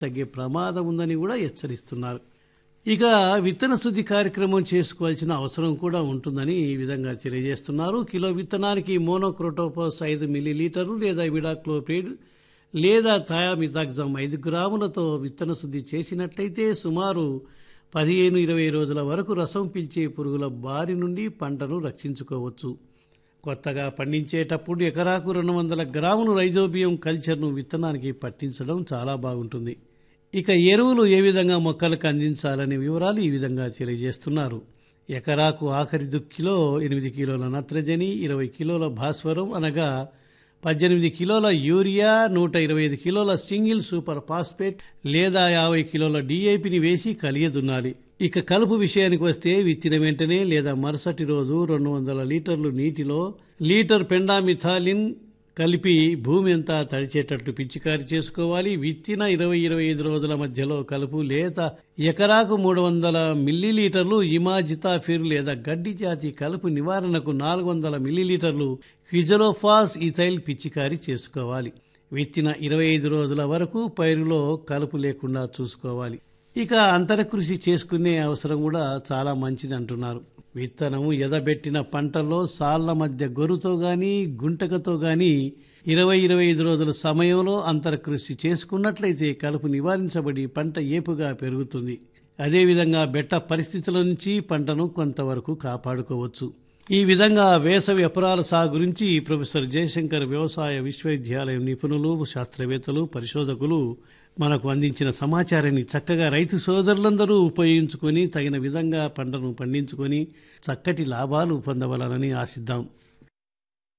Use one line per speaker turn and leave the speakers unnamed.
తగ్గే ప్రమాదం ఉందని కూడా హెచ్చరిస్తున్నారు ఇక విత్తన శుద్ధి కార్యక్రమం చేసుకోవాల్సిన అవసరం కూడా ఉంటుందని ఈ విధంగా తెలియజేస్తున్నారు కిలో విత్తనానికి మోనోక్రోటోపస్ ఐదు మిల్లీలీటర్లు లేదా విడాక్లోప్రిడ్ లేదా థయామిథాక్జామ్ ఐదు గ్రాములతో విత్తన శుద్ధి చేసినట్లయితే సుమారు పదిహేను ఇరవై రోజుల వరకు రసం పీల్చే పురుగుల బారి నుండి పంటను రక్షించుకోవచ్చు కొత్తగా పండించేటప్పుడు ఎకరాకు రెండు వందల గ్రాములు రైజోబియం కల్చర్ను విత్తనానికి పట్టించడం చాలా బాగుంటుంది ఇక ఎరువులు ఏ విధంగా మొక్కలకు అందించాలనే వివరాలు ఈ విధంగా తెలియజేస్తున్నారు ఎకరాకు ఆఖరి దుక్కిలో ఎనిమిది కిలోల నత్రజని ఇరవై కిలోల భాస్వరం అనగా పద్దెనిమిది కిలోల యూరియా నూట ఇరవై ఐదు కిలోల సింగిల్ సూపర్ ఫాస్ఫేట్ లేదా యాభై కిలోల డిఏపిని వేసి కలియదున్నాలి ఇక కలుపు విషయానికి వస్తే విత్తిన వెంటనే లేదా మరుసటి రోజు రెండు వందల లీటర్లు నీటిలో లీటర్ పెండామిథాలిన్ కలిపి భూమి అంతా తడిచేటట్లు పిచికారి చేసుకోవాలి విత్తిన ఇరవై ఇరవై ఐదు రోజుల మధ్యలో కలుపు లేత ఎకరాకు మూడు వందల మిల్లీలీటర్లు ఇమాజితాఫిర్ లేదా గడ్డి జాతి కలుపు నివారణకు నాలుగు వందల మిల్లీలీటర్లు క్విజలోఫాస్ ఇథైల్ పిచికారి చేసుకోవాలి విత్తిన ఇరవై ఐదు రోజుల వరకు పైరులో కలుపు లేకుండా చూసుకోవాలి ఇక అంతర కృషి చేసుకునే అవసరం కూడా చాలా మంచిది అంటున్నారు విత్తనము ఎదబెట్టిన పంటల్లో సాళ్ల మధ్య గొరుతో గాని గుంటకతో గాని ఇరవై ఇరవై ఐదు రోజుల సమయంలో అంతర కృషి చేసుకున్నట్లయితే కలుపు నివారించబడి పంట ఏపుగా పెరుగుతుంది అదేవిధంగా బెట్ట పరిస్థితుల నుంచి పంటను కొంతవరకు కాపాడుకోవచ్చు ఈ విధంగా వేసవి అపరాల సాగు గురించి ప్రొఫెసర్ జయశంకర్ వ్యవసాయ విశ్వవిద్యాలయం నిపుణులు శాస్త్రవేత్తలు పరిశోధకులు మనకు అందించిన సమాచారాన్ని చక్కగా రైతు సోదరులందరూ ఉపయోగించుకొని తగిన విధంగా పంటను పండించుకొని చక్కటి లాభాలు పొందవలనని ఆశిద్దాం